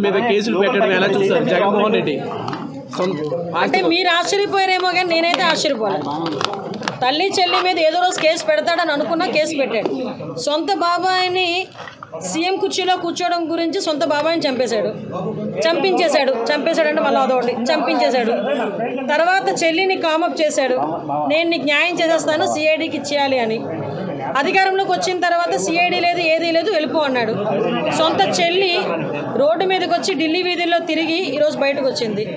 మీద కేసులు పెట్టడం ఎలా చూస్తారు జగన్మోహన్ రెడ్డి సొంత అంటే మీరు ఆశ్చర్యపోయారేమో కానీ నేనైతే ఆశ్చర్యపోలేదు తల్లి చెల్లి మీద ఏదో రోజు కేసు పెడతాడని అనుకున్నా కేసు పెట్టాడు సొంత బాబాయిని సీఎం కుర్చీలో కూర్చోవడం గురించి సొంత బాబాయిని చంపేశాడు చంపించేశాడు చంపేశాడు అంటే మళ్ళీ అదొకటి చంపించేశాడు తర్వాత చెల్లిని కామప్ చేశాడు నేను నీకు న్యాయం చేసేస్తాను సిఐడికి ఇచ్చేయాలి అని అధికారంలోకి వచ్చిన తర్వాత సిఐడి లేదు ఏదీ లేదు వెళ్ళిపో అన్నాడు సొంత చెల్లి రోడ్డు మీదకి వచ్చి ఢిల్లీ వీధుల్లో తిరిగి ఈరోజు బయటకు వచ్చింది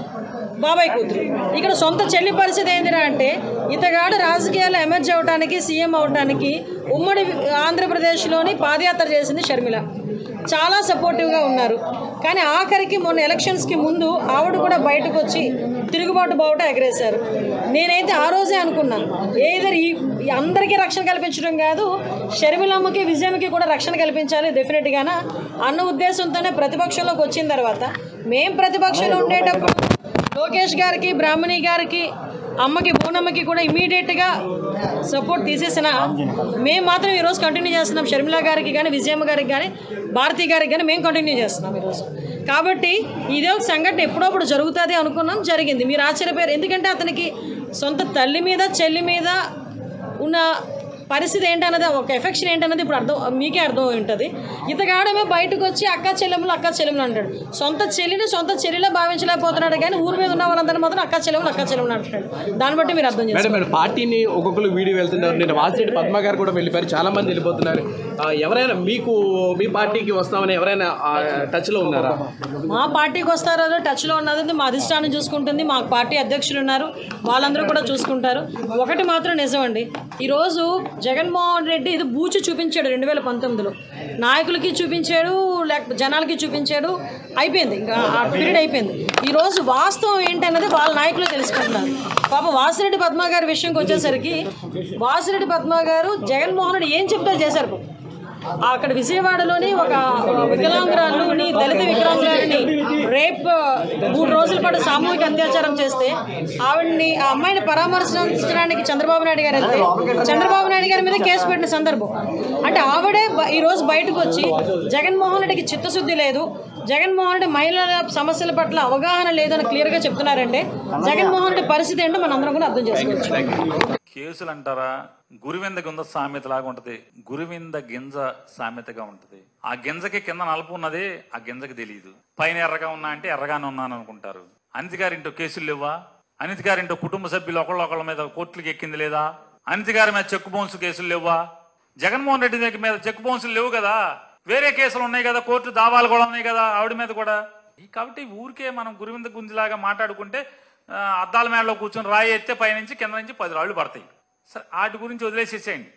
బాబాయ్ కూతురు ఇక్కడ సొంత చెల్లి పరిస్థితి ఏంటిరా అంటే ఇతగాడు రాజకీయాల్లో ఎమర్జీ అవడానికి సీఎం అవడానికి ఉమ్మడి ఆంధ్రప్రదేశ్లోని పాదయాత్ర చేసింది షర్మిల చాలా సపోర్టివ్గా ఉన్నారు కానీ ఆఖరికి మొన్న ఎలక్షన్స్కి ముందు ఆవిడ కూడా బయటకు వచ్చి తిరుగుబాటు బావుట ఎగరేశారు నేనైతే ఆ రోజే అనుకున్నాను ఏదర్ ఈ ఈ అందరికీ రక్షణ కల్పించడం కాదు షర్మిలమ్మకి విజయంకి కూడా రక్షణ కల్పించాలి డెఫినెట్గాన అన్న ఉద్దేశంతోనే ప్రతిపక్షంలోకి వచ్చిన తర్వాత మేం ప్రతిపక్షంలో ఉండేటప్పుడు లోకేష్ గారికి బ్రాహ్మణి గారికి అమ్మకి బోనమ్మకి కూడా ఇమీడియట్గా సపోర్ట్ తీసేసిన మేము మాత్రం ఈరోజు కంటిన్యూ చేస్తున్నాం షర్మిల గారికి కానీ విజయమ్మ గారికి కానీ భారతి గారికి కానీ మేము కంటిన్యూ చేస్తున్నాం ఈరోజు కాబట్టి ఇదే ఒక సంఘటన ఎప్పుడప్పుడు జరుగుతుంది అనుకున్నాం జరిగింది మీరు ఆశ్చర్యపోయారు ఎందుకంటే అతనికి సొంత తల్లి మీద చెల్లి మీద ఉన్న పరిస్థితి ఏంటన్నది ఒక ఎఫెక్షన్ ఏంటన్నది ఇప్పుడు అర్థం మీకే అర్థం అయి ఉంటుంది ఇతగాడేమో బయటకు వచ్చి అక్క చెల్లెములు అక్క చెల్లెములు అంటాడు సొంత చెల్లిని సొంత చెల్లిలో భావించలేకపోతున్నాడు కానీ ఊరి మీద ఉన్న వాళ్ళందరూ మాత్రం అక్క చెల్లెములు అక్క చెల్లెములు అంటున్నాడు దాన్ని బట్టి మీరు అర్థం చేసుకోండి మేడం మేడం పార్టీని ఒక్కొక్కరు వీడియో వెళ్తున్నారు నేను వాసిరెడ్డి పద్మ గారు కూడా వెళ్ళిపోయారు చాలా మంది వెళ్ళిపోతున్నారు ఆ, ఎవరైనా మీకు మీ పార్టీకి వస్తామని ఎవరైనా ఆ, టచ్లో ఉన్నారా మా పార్టీకి వస్తారో టచ్లో ఉన్నది మా అధిష్టానం చూసుకుంటుంది మా పార్టీ అధ్యక్షులు ఉన్నారు వాళ్ళందరూ కూడా చూసుకుంటారు ఒకటి మాత్రం నిజమండి ఈరోజు జగన్మోహన్ రెడ్డి ఇది బూచి చూపించాడు రెండు వేల పంతొమ్మిదిలో నాయకులకి చూపించాడు లేకపోతే జనాలకి చూపించాడు అయిపోయింది ఇంకా ఆ పీరియడ్ అయిపోయింది ఈరోజు వాస్తవం ఏంటన్నది వాళ్ళ నాయకులు తెలుసుకుంటున్నారు పాప వాసిరెడ్డి పద్మ గారి విషయంకి వచ్చేసరికి వాసిరెడ్డి పద్మ గారు జగన్మోహన్ రెడ్డి ఏం చెప్తే చేశారు పాపం. అక్కడ విజయవాడలోని ఒక వికలాంగురాలుని దళిత వికలాంగురాలని రేప్ మూడు రోజుల పాటు సామూహిక అత్యాచారం చేస్తే ఆవిడ్ని ఆ అమ్మాయిని పరామర్శించడానికి చంద్రబాబు నాయుడు గారు వెళ్తే చంద్రబాబు నాయుడు గారి మీద కేసు పెట్టిన సందర్భం అంటే ఆవిడే బ- ఈ రోజు బయటకు వచ్చి జగన్మోహన్ రెడ్డికి చిత్తశుద్ధి లేదు జగన్మోహన్ రెడ్డి మహిళల సమస్యల పట్ల అవగాహన లేదని క్లియర్గా చెప్తున్నారంటే జగన్మోహన్ రెడ్డి పరిస్థితి ఏంటో మనం అందరం కూడా అర్థం చేసుకోవచ్చు కేసులు అంటారా గురువింద గింజ సామెత లాగా ఉంటది గురువింద గింజ సామెతగా ఉంటది ఆ గింజకి కింద నలుపు ఉన్నది ఆ గింజకి తెలియదు పైన ఎర్రగా ఉన్నా అంటే ఎర్రగానే ఉన్నాను అనుకుంటారు అనిత గారింటో కేసులు లేవా అనిత గారింటో కుటుంబ సభ్యులు ఒకళ్ళొకళ్ళ మీద కోర్టులకు ఎక్కింది లేదా అనిత గారి మీద చెక్కు బౌన్స్ కేసులు లేవా జగన్మోహన్ రెడ్డి దగ్గర మీద చెక్కు బౌన్సులు లేవు కదా వేరే కేసులు ఉన్నాయి కదా కోర్టు దావాలు కూడా ఉన్నాయి కదా ఆవిడ మీద కూడా ఈ కాబట్టి ఊరికే మనం గురువింద గుంజిలాగా మాట్లాడుకుంటే ఆ, అద్దాల మేడలో కూర్చొని రాయి ఎత్తే పైనుంచి కింద నుంచి పది రాళ్ళు పడతాయి సరే వాటి గురించి వదిలేసేసేయండి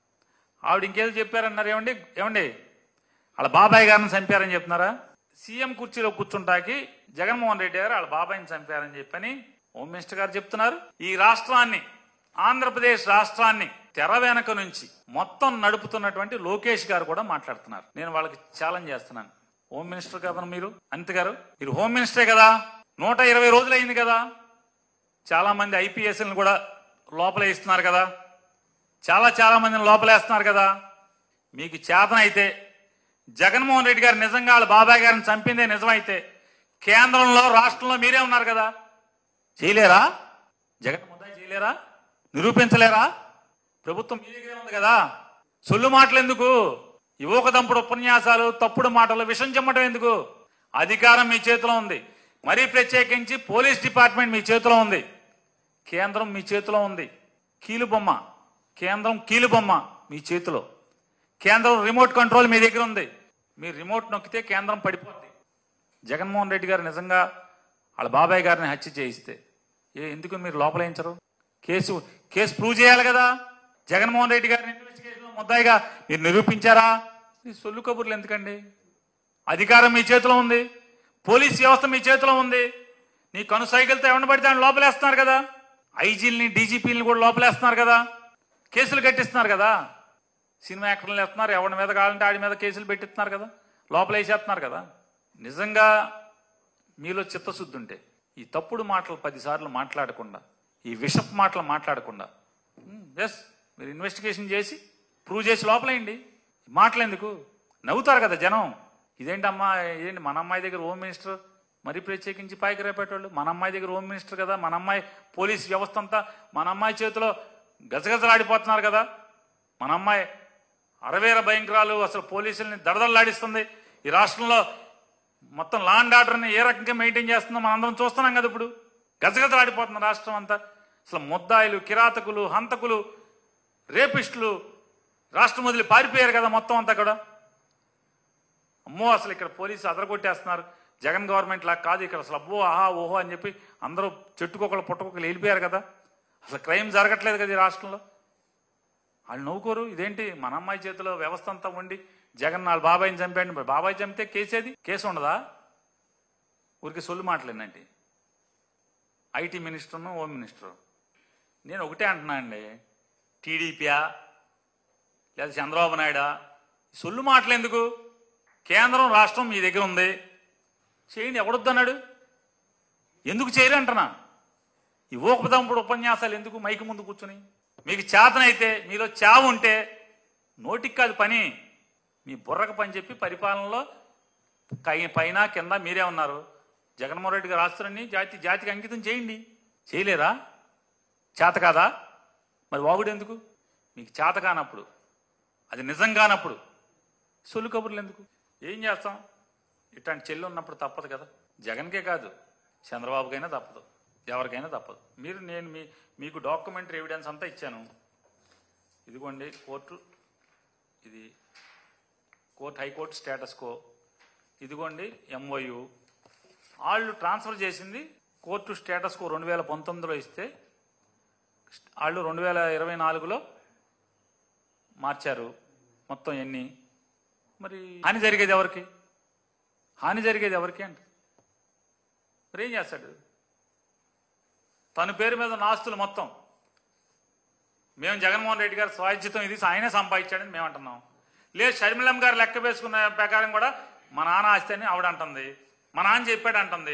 ఆవిడ ఇంకేదో చెప్పారన్నారు ఏమండి ఏమండి వాళ్ళ బాబాయ్ గారిని చంపారని చెప్తున్నారా సీఎం కుర్చీలో కూర్చుంటాకి జగన్మోహన్ రెడ్డి గారు వాళ్ళ బాబాయిని చంపారని చెప్పని హోమ్ మినిస్టర్ గారు చెప్తున్నారు ఈ రాష్ట్రాన్ని ఆంధ్రప్రదేశ్ రాష్ట్రాన్ని తెర వెనక నుంచి మొత్తం నడుపుతున్నటువంటి లోకేష్ గారు కూడా మాట్లాడుతున్నారు నేను వాళ్ళకి ఛాలెంజ్ చేస్తున్నాను హోమ్ మినిస్టర్ కదా మీరు అనిత గారు మీరు హోమ్ మినిస్టరే కదా నూట ఇరవై రోజులు అయింది కదా చాలా మంది ఐపీఎస్లను కూడా లోపలేస్తున్నారు కదా చాలా చాలా మందిని లోపలేస్తున్నారు కదా మీకు చేతన అయితే జగన్మోహన్ రెడ్డి గారు నిజంగా వాళ్ళ బాబాయ్ గారిని చంపిందే నిజమైతే కేంద్రంలో రాష్ట్రంలో మీరే ఉన్నారు కదా చేయలేరా జగన్ ముద్దాయి చేయలేరా నిరూపించలేరా ప్రభుత్వం మీ దగ్గరే ఉంది కదా సొల్లు మాటలు ఎందుకు యువక దంపుడు ఉపన్యాసాలు తప్పుడు మాటలు విషం చెమ్మటం ఎందుకు అధికారం మీ చేతిలో ఉంది మరీ ప్రత్యేకించి పోలీస్ డిపార్ట్మెంట్ మీ చేతిలో ఉంది కేంద్రం మీ చేతిలో ఉంది కీలుబొమ్మ కేంద్రం కీలుబొమ్మ మీ చేతిలో కేంద్రం రిమోట్ కంట్రోల్ మీ దగ్గర ఉంది మీరు రిమోట్ నొక్కితే కేంద్రం పడిపోద్ది జగన్మోహన్ రెడ్డి గారు నిజంగా వాళ్ళ బాబాయ్ గారిని హత్య చేయిస్తే ఏ ఎందుకు మీరు లోపలేయించరు కేసు కేసు ప్రూవ్ చేయాలి కదా జగన్మోహన్ రెడ్డి గారిని ఇన్వెస్టిగేషన్ ముద్దాయిగా మీరు నిరూపించారా ఈ సొల్లు కబుర్లు ఎందుకండి అధికారం మీ చేతిలో ఉంది పోలీస్ వ్యవస్థ మీ చేతిలో ఉంది నీ కను సైకిల్తో ఎవరిని పడితే ఆయన లోపలేస్తున్నారు కదా ఐజీలని డీజీపీలని కూడా లోపలేస్తున్నారు కదా కేసులు కట్టిస్తున్నారు కదా సినిమా యాక్టర్లు వేస్తున్నారు ఎవరి మీద కావాలంటే ఆడి మీద కేసులు పెట్టిస్తున్నారు కదా లోపల వేసేస్తున్నారు కదా నిజంగా మీలో చిత్తశుద్ధి ఉంటే ఈ తప్పుడు మాటలు పదిసార్లు మాట్లాడకుండా ఈ విషపు మాటలు మాట్లాడకుండా ఎస్ మీరు ఇన్వెస్టిగేషన్ చేసి ప్రూవ్ చేసి లోపలేయండి మాటలు ఎందుకు నవ్వుతారు కదా జనం ఇదేంటమ్మా ఏంటి మన అమ్మాయి దగ్గర హోమ్ మినిస్టర్ మరి ప్రత్యేకించి పైకి రేపేటోళ్ళు మన అమ్మాయి దగ్గర హోమ్ మినిస్టర్ కదా మన అమ్మాయి పోలీస్ వ్యవస్థ అంతా మన అమ్మాయి చేతిలో గజగజలాడిపోతున్నారు కదా మన అమ్మాయి అరవేర భయంకరాలు అసలు పోలీసుల్ని దడదల్లాడిస్తుంది ఈ రాష్ట్రంలో మొత్తం లా అండ్ ఆర్డర్ని ఏ రకంగా మెయింటైన్ చేస్తుందో మనం అందరం చూస్తున్నాం కదా ఇప్పుడు గజగజలాడిపోతుంది రాష్ట్రం అంతా అసలు ముద్దాయిలు కిరాతకులు హంతకులు రేపిస్టులు రాష్ట్రం వదిలి పారిపోయారు కదా మొత్తం అంతా కూడా అమ్మో అసలు ఇక్కడ పోలీసు అదరగొట్టేస్తున్నారు జగన్ గవర్నమెంట్ లాగా కాదు ఇక్కడ అసలు అబ్బో ఆహా ఓహో అని చెప్పి అందరూ చెట్టుకొకలు పుట్టకొకలు వెళ్ళిపోయారు కదా అసలు క్రైమ్ జరగట్లేదు కదా ఈ రాష్ట్రంలో వాళ్ళు నవ్వుకోరు ఇదేంటి మన అమ్మాయి చేతిలో వ్యవస్థ అంతా ఉండి జగన్ వాళ్ళ బాబాయిని చంపాడు మరి బాబాయ్ చంపితే కేసేది కేసు ఉండదా ఊరికి సొల్లు మాటలేనండి ఐటీ మినిస్టర్ను హోమ్ మినిస్టర్ నేను ఒకటే అంటున్నా అండి టీడీపీయా లేదా చంద్రబాబు నాయుడా ఈ సొల్లు మాటలు ఎందుకు కేంద్రం రాష్ట్రం మీ దగ్గర ఉంది చేయండి ఎవడొద్దన్నాడు ఎందుకు చేయరు అంటున్నా ఈ ఊపదంపుడు ఉపన్యాసాలు ఎందుకు మైకి ముందు కూర్చుని మీకు చేతనైతే మీలో చావు ఉంటే నోటికి కాదు పని మీ బుర్రకు పని చెప్పి పరిపాలనలో కై- పైన కింద మీరే ఉన్నారు జగన్మోహన్ రెడ్డి గారు రాష్ట్రాన్ని జాతి జాతికి అంకితం చేయండి చేయలేరా చేత కాదా మరి వాగుడు ఎందుకు మీకు చేత కానప్పుడు అది నిజం కానప్పుడు సొల్లు కబుర్లు ఎందుకు ఏం చేస్తాం ఇట్లాంటి చెల్లి ఉన్నప్పుడు తప్పదు కదా జగన్కే కాదు చంద్రబాబుకైనా తప్పదు ఎవరికైనా తప్పదు మీరు నేను మీ మీకు డాక్యుమెంటరీ ఎవిడెన్స్ అంతా ఇచ్చాను ఇదిగోండి కోర్టు ఇది కోర్టు హైకోర్టు స్టేటస్ కో ఇదిగోండి ఎంఓయు వాళ్ళు ట్రాన్స్ఫర్ చేసింది కోర్టు స్టేటస్ కో రెండు వేల పంతొమ్మిదిలో ఇస్తే వాళ్ళు రెండు వేల ఇరవై నాలుగులో మార్చారు మొత్తం ఎన్ని మరి హాని జరిగేది ఎవరికి హాని జరిగేది ఎవరికి అంట మరి ఏం చేస్తాడు తన పేరు మీద ఉన్న ఆస్తులు మొత్తం మేము జగన్మోహన్ రెడ్డి గారు స్వాధ్యతం ఇది ఆయనే సంపాదించాడని మేము అంటున్నాం లేదు షర్మిలం గారు లెక్క వేసుకున్న ప్రకారం కూడా మా నాన్న ఆస్తి అని ఆవిడ అంటుంది మా నాన్న చెప్పాడు అంటుంది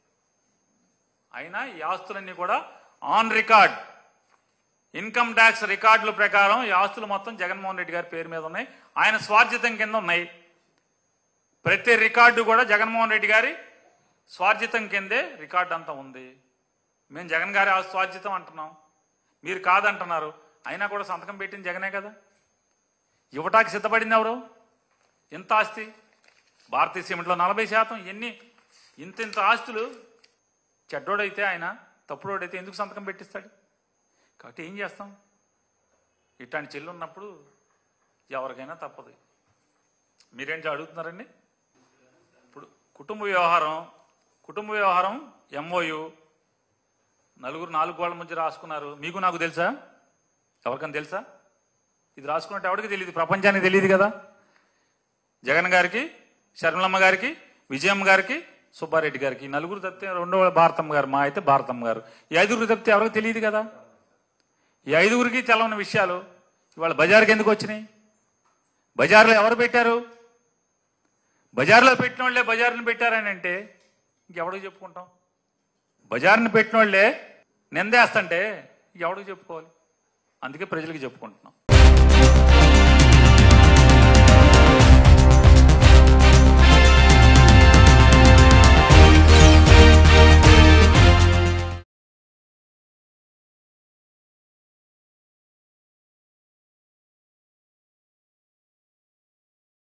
అయినా ఈ ఆస్తులన్నీ కూడా ఆన్ రికార్డ్ ఇన్కమ్ ట్యాక్స్ రికార్డుల ప్రకారం ఈ ఆస్తులు మొత్తం జగన్మోహన్ రెడ్డి గారి పేరు మీద ఉన్నాయి ఆయన స్వార్జితం కింద ఉన్నాయి ప్రతి రికార్డు కూడా జగన్మోహన్ రెడ్డి గారి స్వార్జితం కిందే రికార్డు అంతా ఉంది మేము జగన్ గారి ఆ స్వార్జితం అంటున్నాం మీరు కాదంటున్నారు అయినా కూడా సంతకం పెట్టింది జగనే కదా ఇవ్వటానికి సిద్ధపడింది ఎవరు ఇంత ఆస్తి భారతీయ సిమెంట్లో నలభై శాతం ఎన్ని ఇంత ఇంత ఆస్తులు చెడ్డోడైతే ఆయన తప్పుడోడైతే ఎందుకు సంతకం పెట్టిస్తాడు కాబట్టి ఏం చేస్తాం ఇట్లాంటి చెల్లి ఉన్నప్పుడు ఎవరికైనా తప్పదు మీరేంటి అడుగుతున్నారండి ఇప్పుడు కుటుంబ వ్యవహారం కుటుంబ వ్యవహారం ఎంఓయు నలుగురు నాలుగు గోళ్ల మధ్య రాసుకున్నారు మీకు నాకు తెలుసా ఎవరికైనా తెలుసా ఇది రాసుకున్నట్టు ఎవరికి తెలియదు ప్రపంచానికి తెలియదు కదా జగన్ గారికి శర్మలమ్మ గారికి విజయమ్మ గారికి సుబ్బారెడ్డి గారికి ఈ నలుగురు తప్పితే రెండో భారతమ్మ గారు మా అయితే భారతమ్మ గారు ఈ ఐదుగురు తప్పితే ఎవరికి తెలియదు కదా ఈ ఐదుగురికి తెలవని విషయాలు ఇవాళ బజార్కి ఎందుకు వచ్చినాయి బజార్లో ఎవరు పెట్టారు బజార్లో పెట్టిన వాళ్ళే బజార్ని పెట్టారని అంటే ఇంకెవడికి చెప్పుకుంటాం బజార్ని పెట్టిన వాళ్ళే నిందేస్తుంటే ఎవడికి చెప్పుకోవాలి అందుకే ప్రజలకు చెప్పుకుంటున్నాం